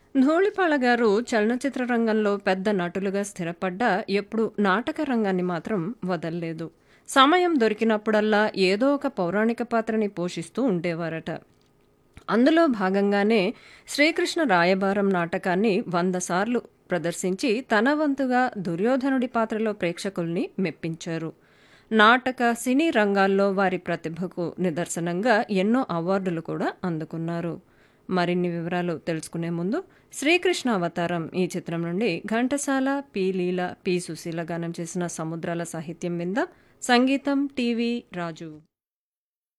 ధూళిపాళ గారు చలనచిత్ర రంగంలో పెద్ద నటులుగా స్థిరపడ్డా ఎప్పుడు నాటక రంగాన్ని మాత్రం వదల్లేదు సమయం దొరికినప్పుడల్లా ఏదో ఒక పౌరాణిక పాత్రని పోషిస్తూ ఉండేవారట అందులో భాగంగానే శ్రీకృష్ణ రాయబారం నాటకాన్ని వంద సార్లు ప్రదర్శించి తన వంతుగా దుర్యోధనుడి పాత్రలో ప్రేక్షకుల్ని మెప్పించారు నాటక సినీ రంగాల్లో వారి ప్రతిభకు నిదర్శనంగా ఎన్నో అవార్డులు కూడా అందుకున్నారు మరిన్ని వివరాలు తెలుసుకునే ముందు శ్రీకృష్ణ అవతారం ఈ చిత్రం నుండి ఘంటసాల పి లీల పి సుశీల గానం చేసిన సముద్రాల సాహిత్యం మీద సంగీతం టీవీ రాజు